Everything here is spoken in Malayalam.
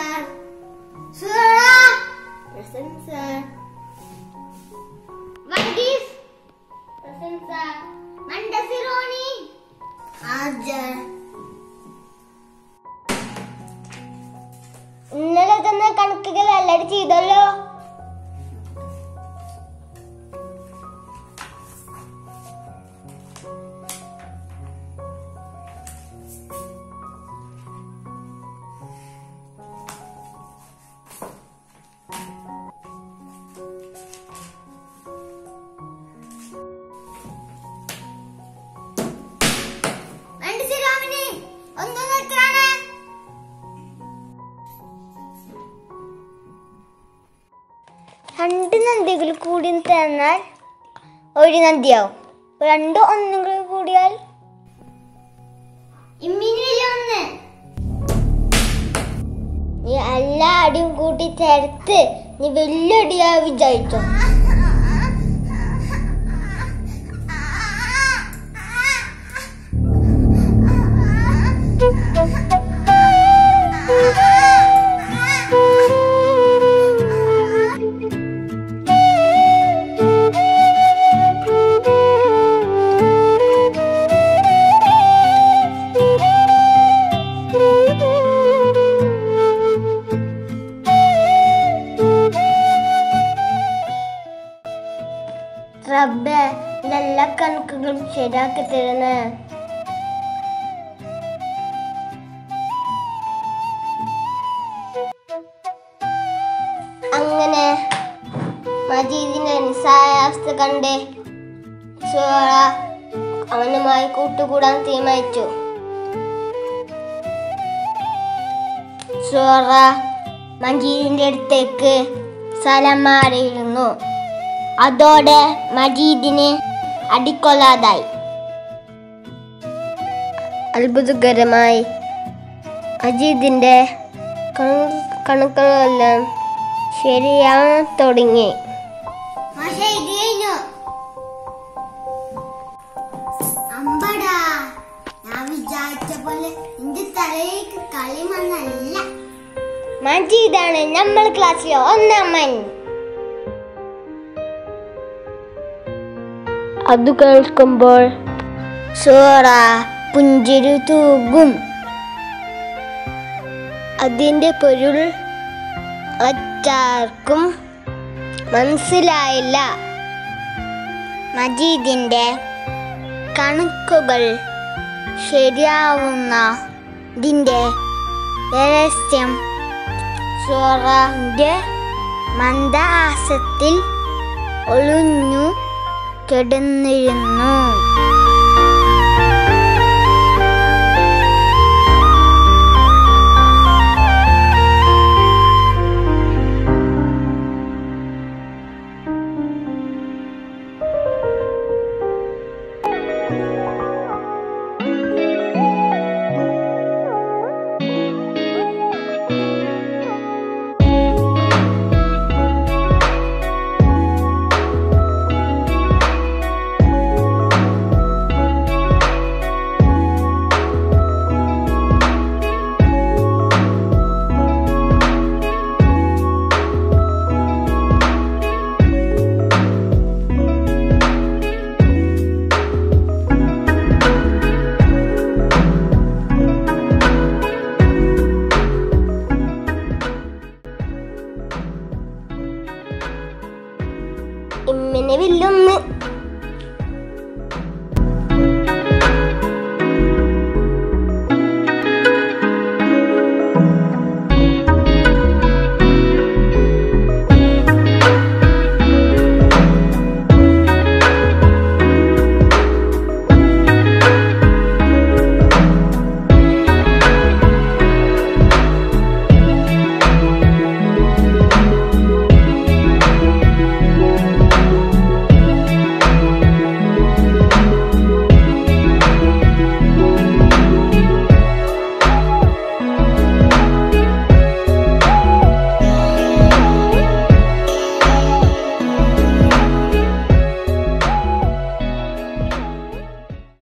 sir. Sura. Present, sir. Varghese. Present, sir. Mandasironi. Hajar. ഇന്നലെ തന്ന കണക്കുകൾ എല്ലാവരും ചെയ്തല്ലോ മണ്ടസിരാമിനി ഒന്നൊന്ന് എത്രയാണ് രണ്ട് നദികൾ കൂടി തന്നാൽ ഒരു നദിയാവും അപ്പൊ രണ്ട് ഒന്നും കൂടി കൂടിയാൽ ഒന്ന് നീ എല്ലാ അടിയും കൂട്ടി ചേർത്ത് നീ വലിയ അടിയാ വിചാരിച്ചോ റബ്ബേ ഇതെല്ലാ കണക്കുകളും ശരിയാക്കി തരണേ അങ്ങനെ മജീദിന്റെ നിസ്സായാവസ്ഥ കണ്ട് സോറ അവനുമായി കൂട്ടുകൂടാൻ തീരുമാനിച്ചു സോറ മജീദിന്റെ അടുത്തേക്ക് സ്ഥലം മാറിയിരുന്നു അതോടെ മജീദിന് അടിക്കൊള്ളാതായി അത്ഭുതകരമായി മജീദിന്റെ കണ- കണക്കുകളെല്ലാം ശരിയാൻ തുടങ്ങി അമ്പടാ ഞാൻ വിചാരിച്ച പോലെ നിന്റെ തലയിലേക്ക് കളിമണ്ണല്ല മജീദാണ് നമ്മൾ ക്ലാസ്സിലെ ഒന്നാമൻ അത് കേൾക്കുമ്പോൾ സോറ പുഞ്ചിരി തൂകും അതിന്റെ പൊരുൾ അച്ചാർക്കും മനസ്സിലായില്ല മജീദിന്റെ കണക്കുകൾ ശരിയാവുന്ന ഇതിന്റെ രഹസ്യം സോറാന്റെ മന്ദഹാസത്തിൽ ഒളിഞ്ഞു കിടന്നിരുന്നു